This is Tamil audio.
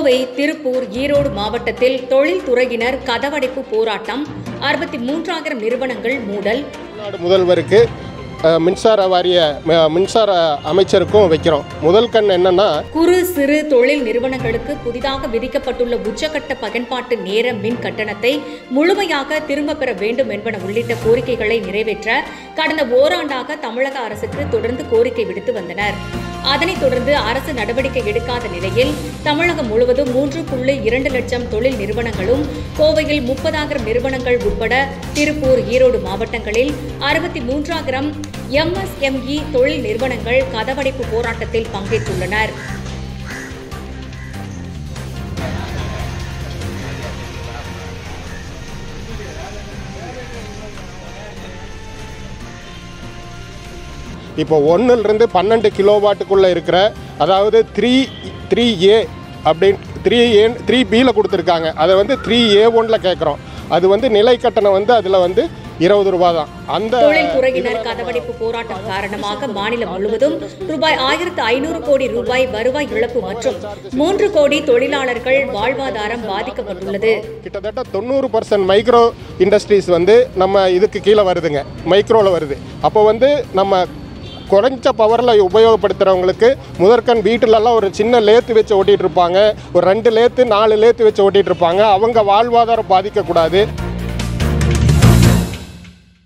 கோவை திருப்பூர் ஈரோடு மாவட்டத்தில் தொழில்துறையினர் கதவடைப்பு போராட்டம் அறுபத்தி மூன்றாயிரம் நிறுவனங்கள் மூடல் தமிழ்நாடு முதல்வருக்கு அஹ், மின்சார வாரிய ம- மின்சார அமைச்சருக்கும் வைக்கிறோம் முதல் கண் என்னன்னா குறு சிறு தொழில் நிறுவனங்களுக்கு புதிதாக விதிக்கப்பட்டுள்ள உச்சக்கட்ட பயன்பாட்டு நேர மின் கட்டணத்தை முழுமையாக திரும்ப பெற வேண்டும் என்பன உள்ளிட்ட கோரிக்கைகளை நிறைவேற்ற கடந்த ஓராண்டாக தமிழக அரசுக்கு தொடர்ந்து கோரிக்கை விடுத்து வந்தனர் அதனைத் தொடர்ந்து அரசு நடவடிக்கை எடுக்காத நிலையில் தமிழகம் முழுவதும் மூன்று புள்ளி இரண்டு லட்சம் தொழில் நிறுவனங்களும் கோவையில் முப்பதாயிரம் நிறுவனங்கள் உட்பட திருப்பூர் ஈரோடு மாவட்டங்களில் அறுபத்தி மூன்றாயிரம் எம்எஸ்எம்இ தொழில் நிறுவனங்கள் கதவடைப்பு போராட்டத்தில் பங்கேற்றுள்ளனர் இப்போ ஒன்றுலேருந்து பன்னெண்டு கிலோவாட்டுக்குள்ளே இருக்கிற அதாவது த்ரீ த்ரீ ஏ அப்படின்னு த்ரீ ஏ த்ரீ பியில் கொடுத்துருக்காங்க அதை வந்து த்ரீ ஏ ஒன்ல கேட்குறோம் அது வந்து நிலை கட்டணம் வந்து அதில் வந்து இருபது ரூபா தான் அந்த தொழில்துறையினர் கதவடைப்பு போராட்டம் காரணமாக மாநிலம் முழுவதும் ரூபாய் ஆயிரத்து ஐநூறு கோடி ரூபாய் வருவாய் இழப்பு மற்றும் மூன்று கோடி தொழிலாளர்கள் வாழ்வாதாரம் பாதிக்கப்பட்டுள்ளது கிட்டத்தட்ட தொண்ணூறு பர்சன்ட் மைக்ரோ இண்டஸ்ட்ரீஸ் வந்து நம்ம இதுக்கு கீழே வருதுங்க மைக்ரோவில் வருது அப்போ வந்து நம்ம குறைஞ்ச பவரில் உபயோகப்படுத்துகிறவங்களுக்கு முதற்கண் வீட்டிலலாம் ஒரு சின்ன லேத்து வச்சு ஓட்டிகிட்டு இருப்பாங்க ஒரு ரெண்டு லேத்து நாலு லேத்து வச்சு ஓட்டிகிட்டு இருப்பாங்க அவங்க வாழ்வாதாரம் பாதிக்கக்கூடாது